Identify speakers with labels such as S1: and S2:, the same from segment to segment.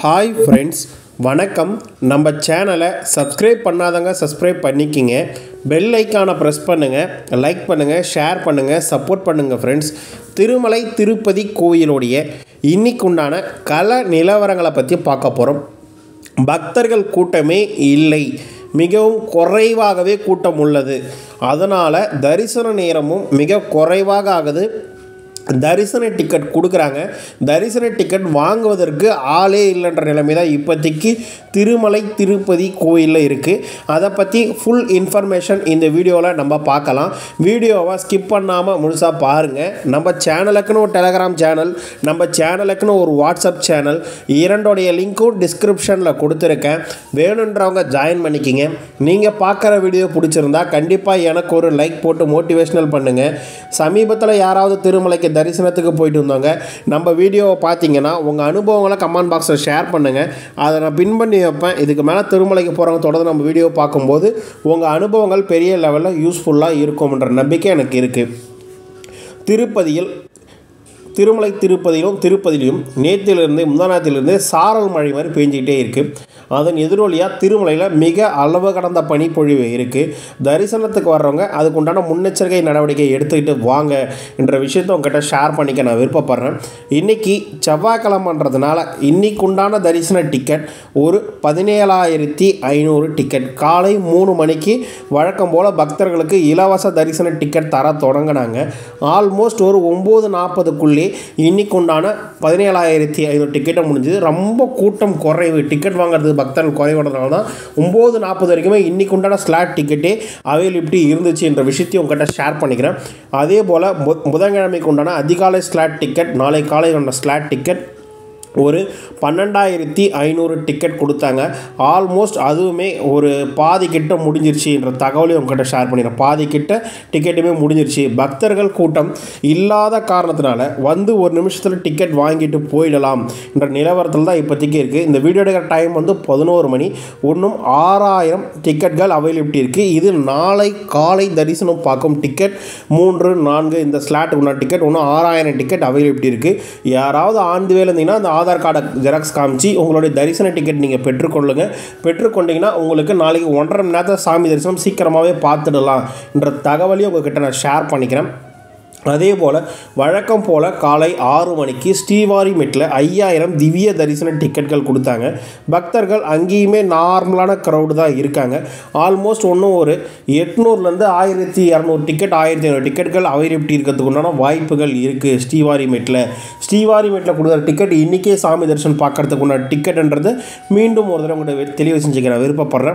S1: hi friends வணக்கம் நம்ம சேனலை சப்ஸ்கிரைப் பண்ணாதவங்க சப்ஸ்கிரைப் பண்ணிக்கிங்க பெல் ஐக்கானை ப்ரெஸ் பண்ணுங்கள் லைக் பண்ணுங்கள் ஷேர் பண்ணுங்கள் சப்போர்ட் பண்ணுங்கள் ஃப்ரெண்ட்ஸ் திருமலை திருப்பதி கோயிலுடைய இன்னைக்குண்டான கல நிலவரங்களை பற்றி பார்க்க போகிறோம் பக்தர்கள் கூட்டமே இல்லை மிகவும் குறைவாகவே கூட்டம் உள்ளது அதனால் தரிசன நேரமும் மிக குறைவாக ஆகுது தரிசன டிக்கெட் கொடுக்குறாங்க தரிசன டிக்கெட் வாங்குவதற்கு ஆளே இல்லைன்ற நிலைமை தான் இப்போதைக்கு திருமலை திருப்பதி கோயிலில் இருக்குது அதை பற்றி ஃபுல் இன்ஃபர்மேஷன் இந்த வீடியோவில் நம்ம பார்க்கலாம் வீடியோவை ஸ்கிப் பண்ணாமல் முழுசாக பாருங்கள் நம்ம சேனலுக்குன்னு ஒரு டெலகிராம் சேனல் நம்ம சேனலுக்குன்னு ஒரு வாட்ஸ்அப் சேனல் இரண்டோடைய லிங்க்கும் டிஸ்கிரிப்ஷனில் கொடுத்துருக்கேன் வேணுன்றவங்க ஜாயின் பண்ணிக்கிங்க நீங்கள் பார்க்குற வீடியோ பிடிச்சிருந்தா கண்டிப்பாக எனக்கு ஒரு லைக் போட்டு மோட்டிவேஷனல் பண்ணுங்கள் சமீபத்தில் யாராவது திருமலைக்கு தரிசனத்துக்கு போயிட்டு வந்தவங்க நம்ம வீடியோவை பார்த்தீங்கன்னா உங்கள் அனுபவங்களை கமெண்ட் பாக்ஸில் ஷேர் பண்ணுங்கள் அதை நான் பின் பண்ணி வைப்பேன் இதுக்கு மேலே திருமலைக்கு போகிறவங்க தொடர்ந்து நம்ம வீடியோ பார்க்கும்போது உங்கள் அனுபவங்கள் பெரிய லெவலில் யூஸ்ஃபுல்லாக இருக்கும்ன்ற நம்பிக்கை எனக்கு இருக்குது திருப்பதியில் திருமலை திருப்பதியிலும் திருப்பதியிலும் நேற்றிலிருந்து முந்தானத்திலிருந்து சாரல் மழை மாதிரி பெஞ்சிக்கிட்டே இருக்குது அதன் எதிரொலியாக திருமலையில் மிக அளவு கடந்த பனிப்பொழிவு இருக்குது தரிசனத்துக்கு வர்றவங்க அதுக்கு உண்டான முன்னெச்சரிக்கை நடவடிக்கை எடுத்துக்கிட்டு வாங்க என்ற விஷயத்தை உங்ககிட்ட ஷேர் பண்ணிக்க நான் விருப்பப்படுறேன் இன்றைக்கி செவ்வாய்க்கிழமைன்றதுனால இன்னைக்கு உண்டான தரிசன டிக்கெட் ஒரு பதினேழாயிரத்தி ஐநூறு டிக்கெட் காலை மூணு மணிக்கு வழக்கம் போல் பக்தர்களுக்கு இலவச தரிசன டிக்கெட் தர தொடங்கினாங்க ஆல்மோஸ்ட் ஒரு ஒம்பது நாற்பதுக்குள்ளே இன்னைக்கு உண்டான பதினேழாயிரத்தி ஐநூறு டிக்கெட்டை முடிஞ்சது ரொம்ப கூட்டம் குறைவு டிக்கெட் வாங்குறது பக்தர்கள் குறைவுறதுனால தான் ஒம்பது நாற்பது வரைக்குமே இன்னைக்கு உண்டான ஸ்லாட் டிக்கெட்டே அவைலபிலிட்டி இருந்துச்சு என்ற விஷயத்தையும் உங்கள்கிட்ட ஷேர் பண்ணிக்கிறேன் அதே போல் பு புதன்கிழமைக்கு உண்டான அதிகாலை ஸ்லாட் டிக்கெட் நாளை காலை உண்டான ஸ்லாட் டிக்கெட் ஒரு பன்னெண்டாயிரத்தி ஐநூறு டிக்கெட் கொடுத்தாங்க ஆல்மோஸ்ட் அதுவுமே ஒரு பாதி கிட்ட முடிஞ்சிருச்சுன்ற தகவலையும் உங்ககிட்ட ஷேர் பண்ணிடுறேன் பாதி கிட்ட டிக்கெட்டுமே முடிஞ்சிருச்சு பக்தர்கள் கூட்டம் இல்லாத காரணத்தினால வந்து ஒரு நிமிஷத்தில் டிக்கெட் வாங்கிட்டு போயிடலாம் என்ற நிலவரத்தில் தான் இப்போதைக்கு இருக்குது இந்த வீடியோ எடுக்கிற டைம் வந்து பதினோரு மணி இன்னும் ஆறாயிரம் டிக்கெட்கள் அவைலபிலிட்டி இருக்குது இது நாளை காலை தரிசனம் பார்க்கும் டிக்கெட் மூன்று நான்கு இந்த ஸ்லாட் உள்ள டிக்கெட் இன்னும் ஆறாயிரம் டிக்கெட் அவைலபிலிட்டி இருக்குது யாராவது ஆண்டு வேலை இருந்தீங்கன்னா அந்த ஆதார் கார்டை ஜெராக்ஸ் காமிச்சு உங்களுடைய தரிசன டிக்கெட் நீங்கள் பெற்றுக்கொள்ளுங்க பெற்றுக்கொண்டீங்கன்னா உங்களுக்கு நாளைக்கு ஒன்றரை மணி நேரத்தில் சாமி தரிசனம் சீக்கிரமாகவே பார்த்துடலாம் என்ற தகவலையும் உங்ககிட்ட நான் ஷேர் பண்ணிக்கிறேன் அதே போல் வழக்கம் போல் காலை ஆறு மணிக்கு ஸ்ரீவாரிமெட்டில் ஐயாயிரம் திவ்ய தரிசன டிக்கெட்கள் கொடுத்தாங்க பக்தர்கள் அங்கேயுமே நார்மலான க்ரௌடு தான் இருக்காங்க ஆல்மோஸ்ட் ஒன்றும் ஒரு எட்நூறுலேருந்து ஆயிரத்தி இரநூறு டிக்கெட் ஆயிரத்தி ஐநூறு டிக்கெட்கள் அவைலபிலிட்டி இருக்கிறதுக்கு உண்டான வாய்ப்புகள் இருக்குது ஸ்ரீவாரிமெட்டில் ஸ்ரீவாரிமெட்டில் கொடுக்குற டிக்கெட் இன்றைக்கே சாமி தரிசனம் பார்க்குறதுக்கு உண்டான டிக்கெட்டுன்றது மீண்டும் ஒரு தடவை உங்கள்கிட்ட தெளிவு செஞ்சுக்க நான் விருப்பப்படுறேன்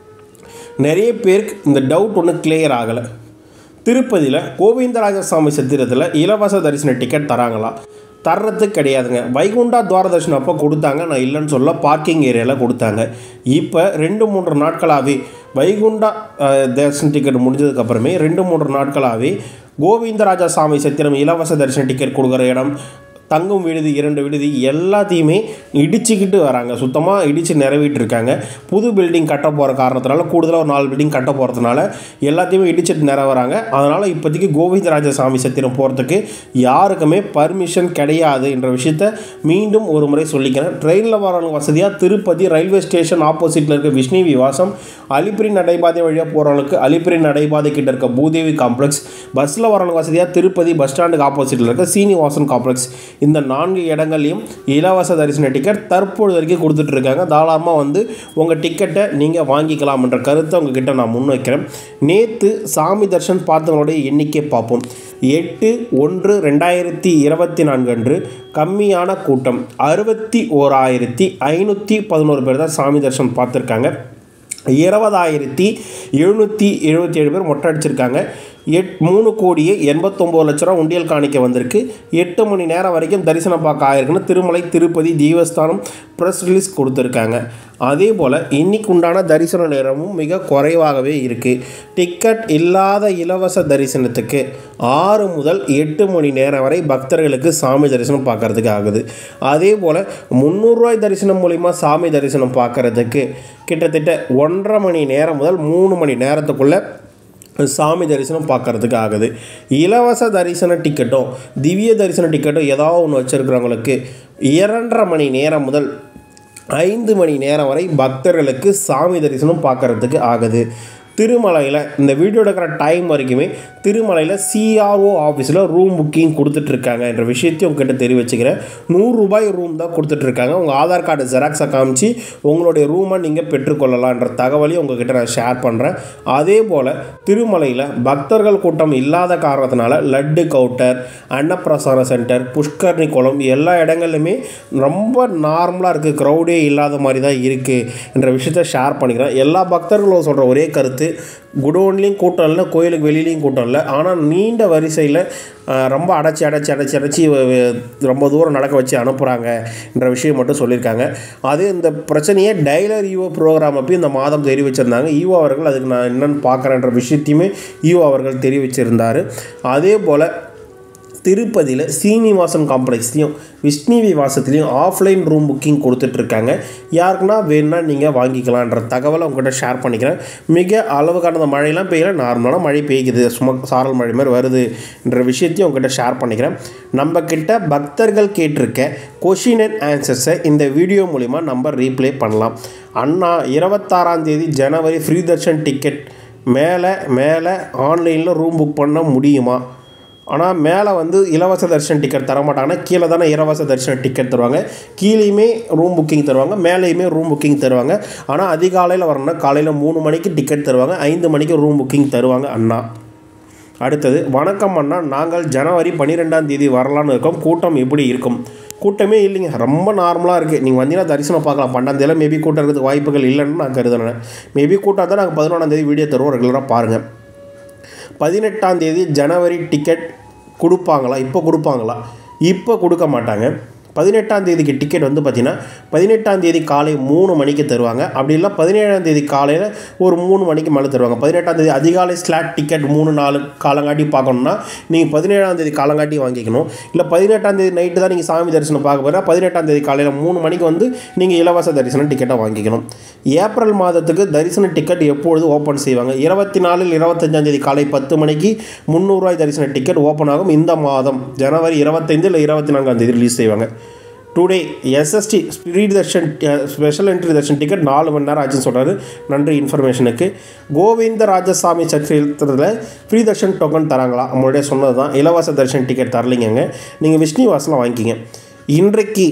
S1: நிறைய பேருக்கு இந்த டவுட் ஒன்றும் கிளியர் ஆகலை திருப்பதியில் கோவிந்தராஜசாமி சத்திரத்தில் இலவச தரிசன டிக்கெட் தராங்களா தர்றது கிடையாதுங்க வைகுண்டா துவார தரிசனம் அப்போ கொடுத்தாங்க நான் இல்லைன்னு சொல்ல பார்க்கிங் ஏரியாவில் கொடுத்தாங்க இப்போ ரெண்டு மூன்று நாட்களாகவே வைகுண்டா தரிசன டிக்கெட் முடிஞ்சதுக்கப்புறமே ரெண்டு மூன்று நாட்களாகவே கோவிந்தராஜா சாமி சத்திரம் இலவச தரிசன டிக்கெட் கொடுக்குற இடம் தங்கும் விடுதி இரண்டு விடுதி எல்லாத்தையுமே இடிச்சுக்கிட்டு வராங்க சுத்தமாக இடித்து நிறவிட்டு இருக்காங்க புது பில்டிங் கட்ட போகிற காரணத்தினால கூடுதலாக ஒரு நாலு பில்டிங் கட்ட போகிறதுனால எல்லாத்தையுமே இடிச்சிட்டு நிறவறாங்க அதனால் இப்போதைக்கு கோவிந்தராஜ சாமி சத்திரம் போகிறதுக்கு யாருக்குமே பர்மிஷன் கிடையாது என்ற விஷயத்த மீண்டும் ஒரு முறை சொல்லிக்கிறேன் ட்ரெயினில் வரவங்க வசதியாக திருப்பதி ரயில்வே ஸ்டேஷன் ஆப்போசிட்டில் இருக்க விஷ்ணு விவாசம் அலிப்பிரி நடைபாதை வழியாக போகிறவங்களுக்கு அலிப்பிரி நடைபாதை கிட்ட இருக்க பூதேவி காம்ப்ளெக்ஸ் பஸ்ஸில் வரவங்க வசதியாக திருப்பதி பஸ் ஸ்டாண்டுக்கு ஆப்போசிட்டில் இருக்க சீனிவாசன் காம்ப்ளெக்ஸ் இந்த நான்கு இடங்கள்லையும் இலவச தரிசன டிக்கெட் தற்பொழுது வரைக்கும் கொடுத்துட்ருக்காங்க தாராளமாக வந்து உங்கள் டிக்கெட்டை நீங்கள் வாங்கிக்கலாம்ன்ற கருத்தை உங்ககிட்ட நான் முன்வைக்கிறேன் நேற்று சாமி தர்ஷன் பார்த்தவங்களுடைய எண்ணிக்கை பார்ப்போம் எட்டு ஒன்று ரெண்டாயிரத்தி இருபத்தி நான்கு அன்று கம்மியான கூட்டம் அறுபத்தி ஓராயிரத்தி ஐநூற்றி பதினோரு பேர் தான் சாமி தர்ஷன் பார்த்துருக்காங்க இருபதாயிரத்தி எழுநூற்றி எழுபத்தி ஏழு பேர் மொட்டை அடிச்சிருக்காங்க எட் மூணு கோடியே எண்பத்தொம்போது லட்ச ரூபா உண்டியல் காணிக்க வந்திருக்கு எட்டு மணி நேரம் வரைக்கும் தரிசனம் பார்க்க ஆயிருக்குன்னு திருமலை திருப்பதி தீவஸ்தானம் ப்ரெஸ் ரிலீஸ் கொடுத்துருக்காங்க அதே போல் இன்னைக்கு உண்டான தரிசன நேரமும் மிக குறைவாகவே இருக்குது டிக்கெட் இல்லாத இலவச தரிசனத்துக்கு ஆறு முதல் எட்டு மணி நேரம் வரை பக்தர்களுக்கு சாமி தரிசனம் பார்க்குறதுக்கு ஆகுது அதே போல் முந்நூறுரூவாய் தரிசனம் மூலிமா சாமி தரிசனம் பார்க்குறதுக்கு கிட்டத்தட்ட ஒன்றரை மணி நேரம் முதல் மூணு மணி நேரத்துக்குள்ளே சாமி தரிசனம் பார்க்கறதுக்கு ஆகுது இலவச தரிசன டிக்கெட்டும் திவ்ய தரிசன டிக்கெட்டும் ஏதாவது ஒன்று வச்சுருக்கிறவங்களுக்கு இரண்டரை மணி நேரம் முதல் ஐந்து மணி நேரம் வரை பக்தர்களுக்கு சாமி தரிசனம் பார்க்கறதுக்கு ஆகுது திருமலையில் இந்த வீடியோ எடுக்கிற டைம் வரைக்குமே திருமலையில் சிஆர்ஓ ஆஃபீஸில் ரூம் புக்கிங் கொடுத்துட்ருக்காங்க என்ற விஷயத்தையும் உங்ககிட்ட தெரிவிச்சுக்கிறேன் நூறுரூபாய் ரூம் தான் கொடுத்துட்ருக்காங்க உங்கள் ஆதார் கார்டு ஜெராக்ஸை காமிச்சு உங்களுடைய ரூமை நீங்கள் பெற்றுக்கொள்ளலான்ற தகவலையும் உங்ககிட்ட நான் ஷேர் பண்ணுறேன் அதே போல் திருமலையில் பக்தர்கள் கூட்டம் இல்லாத காரணத்தினால லட்டு கவுண்டர் அன்னப்பிரசார சென்டர் புஷ்கர்ணி குளம் எல்லா இடங்கள்லையுமே ரொம்ப நார்மலாக இருக்குது க்ரௌடே இல்லாத மாதிரி தான் இருக்குது என்ற விஷயத்த ஷேர் பண்ணிக்கிறேன் எல்லா பக்தர்களும் சொல்கிற ஒரே கருத்து குடோன்லேயும் கூட்டம் இல்லை கோயிலுக்கு வெளியிலையும் கூட்டம் இல்லை ஆனால் நீண்ட வரிசையில் அஹ், ரொம்ப அடைச்சி அடைச்சி அடைச்சி அடைச்சி வ- வ- ரொம்ப தூரம் நடக்க வச்சு அனுப்புகிறாங்க என்ற விஷயம் மட்டும் சொல்லியிருக்காங்க அது இந்த பிரச்சனையை டைலர் ஈவோ ப்ரோக்ராம் அப்போ இந்த மாதம் தெரிவிச்சிருந்தாங்க ஈவோ அவர்கள் அதுக்கு நான் என்னென்னு பார்க்குறேன்ற விஷயத்தையுமே ஈவோ அவர்கள் தெரிவிச்சிருந்தார் அதே போல் திருப்பதியில் சீனிவாசன் காம்ப்ளெக்ஸ்லையும் விஷ்ணுவி வாசத்துலேயும் ஆஃப்லைன் ரூம் புக்கிங் கொடுத்துட்ருக்காங்க யாருக்குன்னா வேணும்னா நீங்கள் வாங்கிக்கலான்ற தகவலை உங்கள்கிட்ட ஷேர் பண்ணிக்கிறேன் மிக அளவு கடந்த மழையெல்லாம் பெய்யல நார்மலான மழை பெய்யுது சும்மா சாரல் மழை மாதிரி வருது என்ற விஷயத்தையும் உங்கள்கிட்ட ஷேர் பண்ணிக்கிறேன் நம்ம கிட்ட பக்தர்கள் கேட்டிருக்க கொஷின் அண்ட் ஆன்சர்ஸை இந்த வீடியோ மூலிமா நம்ம ரீப்ளே பண்ணலாம் அண்ணா இருபத்தாறாம் தேதி ஜனவரி ஃப்ரீ தர்ஷன் டிக்கெட் மேலே மேலே ஆன்லைனில் ரூம் புக் பண்ண முடியுமா ஆனால் மேலே வந்து இலவச தரிசன டிக்கெட் தர மாட்டாங்கன்னா கீழே தானே இலவச தரிசன டிக்கெட் தருவாங்க கீழேயுமே ரூம் புக்கிங் தருவாங்க மேலேயுமே ரூம் புக்கிங் தருவாங்க ஆனால் அதிகாலையில் வரணும்னா காலையில் மூணு மணிக்கு டிக்கெட் தருவாங்க ஐந்து மணிக்கு ரூம் புக்கிங் தருவாங்க அண்ணா அடுத்தது வணக்கம் அண்ணா நாங்கள் ஜனவரி பன்னிரெண்டாம் தேதி வரலான்னு இருக்கோம் கூட்டம் எப்படி இருக்கும் கூட்டமே இல்லைங்க ரொம்ப நார்மலாக இருக்குது நீங்கள் வந்தீங்கன்னா தரிசனம் பார்க்கலாம் பன்னெண்டாம் தேதியில் மேபி கூட்டம் இருக்கிறதுக்கு வாய்ப்புகள் இல்லைன்னு நான் கருதுனேன் மேபி கூட்டம் தான் நாங்கள் பதினொன்றாம் தேதி வீடியோ தருவோம் ரெகுலராக பாருங்கள் பதினெட்டாம் தேதி ஜனவரி டிக்கெட் கொடுப்பாங்களா இப்போ கொடுப்பாங்களா இப்போ கொடுக்க மாட்டாங்க பதினெட்டாம் தேதிக்கு டிக்கெட் வந்து பார்த்திங்கன்னா பதினெட்டாம் தேதி காலை மூணு மணிக்கு தருவாங்க அப்படி இல்லை பதினேழாம் தேதி காலையில் ஒரு மூணு மணிக்கு மேலே தருவாங்க பதினெட்டாம் தேதி அதிகாலை ஸ்லாட் டிக்கெட் மூணு நாலு காலங்காட்டி பார்க்கணுன்னா நீங்கள் பதினேழாம் தேதி காலங்காட்டி வாங்கிக்கணும் இல்லை பதினெட்டாம் தேதி நைட்டு தான் நீங்கள் சாமி தரிசனம் பார்க்க போகிறா பதினெட்டாம் தேதி காலையில் மூணு மணிக்கு வந்து நீங்கள் இலவச தரிசனம் டிக்கெட்டை வாங்கிக்கணும் ஏப்ரல் மாதத்துக்கு தரிசன டிக்கெட் எப்பொழுது ஓப்பன் செய்வாங்க இருபத்தி நாலில் இருபத்தஞ்சாம் தேதி காலை பத்து மணிக்கு முந்நூறுரூவாய் தரிசன டிக்கெட் ஓப்பன் ஆகும் இந்த மாதம் ஜனவரி இருபத்தைந்து இல்லை இருபத்தி நான்காம் தேதி ரிலீஸ் செய்வாங்க today SSD speed darshan special entry darshan ticket நாலு மணி நேரம் ஆச்சுன்னு சொல்கிறாரு நன்றி இன்ஃபர்மேஷனுக்கு கோவிந்த ராஜசாமி சத்திரத்தில் ஃப்ரீ தர்ஷன் டோக்கன் தராங்களா முன்னாடியே சொன்னது தான் இலவச தர்ஷன் டிக்கெட் தரலைங்க நீங்கள் விஷ்ணு வாசலாம் வாங்கிக்கிங்க இன்றைக்கு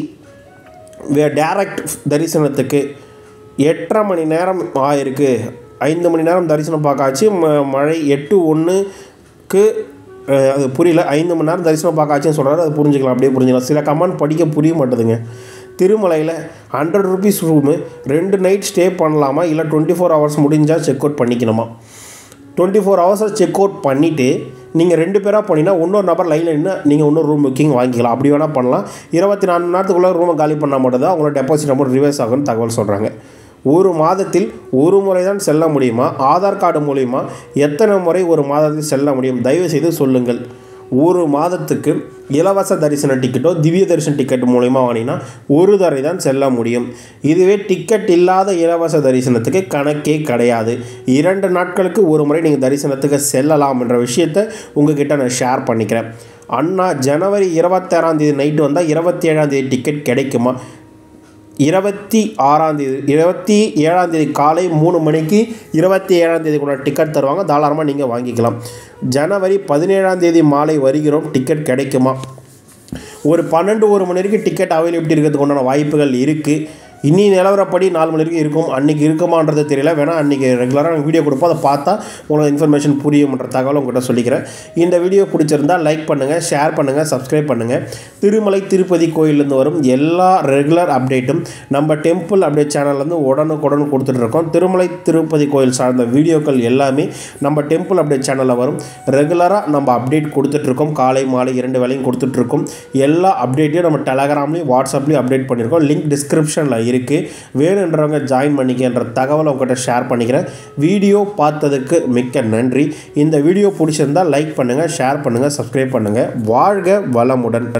S1: டேரக்ட் தரிசனத்துக்கு எட்டரை மணி நேரம் ஆயிருக்கு ஐந்து மணி நேரம் தரிசனம் பார்க்காச்சு ம- மழை எட்டு ஒன்றுக்கு அது புரியல ஐந்து மணி நேரம் தரிசனம் பார்க்காச்சுன்னு சொல்கிறாரு அது புரிஞ்சுக்கலாம் அப்படியே புரிஞ்சுக்கலாம் சில கமெண்ட் படிக்க புரிய மாட்டேதுங்க திருமலையில் ஹண்ட்ரட் ருபீஸ் ரூமு ரெண்டு நைட் ஸ்டே பண்ணலாமா இல்லை டுவெண்ட்டி ஃபோர் ஹவர்ஸ் முடிஞ்சால் செக் அவுட் பண்ணிக்கணுமா டுவெண்ட்டி ஃபோர் ஹவர்ஸை செக் அவுட் பண்ணிவிட்டு நீங்கள் ரெண்டு பேராக போனீங்கன்னா இன்னொரு நபர் லைனில் நின்று நீங்கள் இன்னொரு ரூம் புக்கிங் வாங்கிக்கலாம் அப்படி வேணால் பண்ணலாம் இருபத்தி நாலு மணி நேரத்துக்குள்ளே ரூமை காலி பண்ணால் மட்டும் தான் உங்களோட டெபாசிட் அமௌண்ட் ரிவர்ஸ் ஆகும்னு தகவல் சொல்கிறாங்க ஒரு மாதத்தில் ஒரு முறை தான் செல்ல முடியுமா ஆதார் கார்டு மூலிமா எத்தனை முறை ஒரு மாதத்தில் செல்ல முடியும் தயவு செய்து சொல்லுங்கள் ஒரு மாதத்துக்கு இலவச தரிசன டிக்கெட்டோ திவ்ய தரிசன டிக்கெட் மூலிமா வாங்கினீங்கன்னா ஒரு தடவை தான் செல்ல முடியும் இதுவே டிக்கெட் இல்லாத இலவச தரிசனத்துக்கு கணக்கே கிடையாது இரண்டு நாட்களுக்கு ஒரு முறை நீங்கள் தரிசனத்துக்கு செல்லலாம் என்ற விஷயத்தை உங்ககிட்ட நான் ஷேர் பண்ணிக்கிறேன் அண்ணா ஜனவரி இருபத்தாறாம் தேதி நைட்டு வந்தால் இருபத்தி ஏழாம் தேதி டிக்கெட் கிடைக்குமா இருபத்தி ஆறாம் தேதி இருபத்தி ஏழாம் தேதி காலை மூணு மணிக்கு இருபத்தி ஏழாம் தேதி கூட டிக்கெட் தருவாங்க தாராளமாக நீங்கள் வாங்கிக்கலாம் ஜனவரி பதினேழாம் தேதி மாலை வருகிறோம் டிக்கெட் கிடைக்குமா ஒரு பன்னெண்டு ஒரு மணி வரைக்கும் டிக்கெட் அவைலபிலிட்டி இருக்கிறதுக்கு உண்டான வாய்ப்புகள் இருக்குது இன்னி நிலவரப்படி நாலு மணி வரைக்கும் இருக்கும் அன்றைக்கி இருக்குமான்றது தெரியல வேணால் அன்றைக்கி ரெகுலராக நாங்கள் வீடியோ கொடுப்போம் அதை பார்த்தா உங்களுக்கு இன்ஃபர்மேஷன் புரியும்ன்ற தகவலை உங்கள்கிட்ட சொல்லிக்கிறேன் இந்த வீடியோ பிடிச்சிருந்தா லைக் பண்ணுங்கள் ஷேர் பண்ணுங்கள் சப்ஸ்கிரைப் பண்ணுங்கள் திருமலை திருப்பதி கோயிலேருந்து வரும் எல்லா ரெகுலர் அப்டேட்டும் நம்ம டெம்பிள் அப்டேட் சேனல்லேருந்து உடனுக்குடன் கொடுத்துட்ருக்கோம் திருமலை திருப்பதி கோயில் சார்ந்த வீடியோக்கள் எல்லாமே நம்ம டெம்பிள் அப்டேட் சேனலில் வரும் ரெகுலராக நம்ம அப்டேட் கொடுத்துட்ருக்கோம் காலை மாலை இரண்டு வேலையும் கொடுத்துட்ருக்கோம் எல்லா அப்டேட்டையும் நம்ம டெலகிராம்லேயும் வாட்ஸ்அப்லேயும் அப்டேட் பண்ணியிருக்கோம் லிங்க் டிஸ்கிரிப்ஷனில் இருக்குது வேணுன்றவங்க ஜாயின் பண்ணிக்கன்ற தகவலை உங்கள்கிட்ட ஷேர் பண்ணிக்கிறேன் வீடியோ பார்த்ததுக்கு மிக்க நன்றி இந்த வீடியோ பிடிச்சிருந்தால் லைக் பண்ணுங்கள் ஷேர் பண்ணுங்கள் சப்ஸ்கிரைப் பண்ணுங்கள் வாழ்க வளமுடன்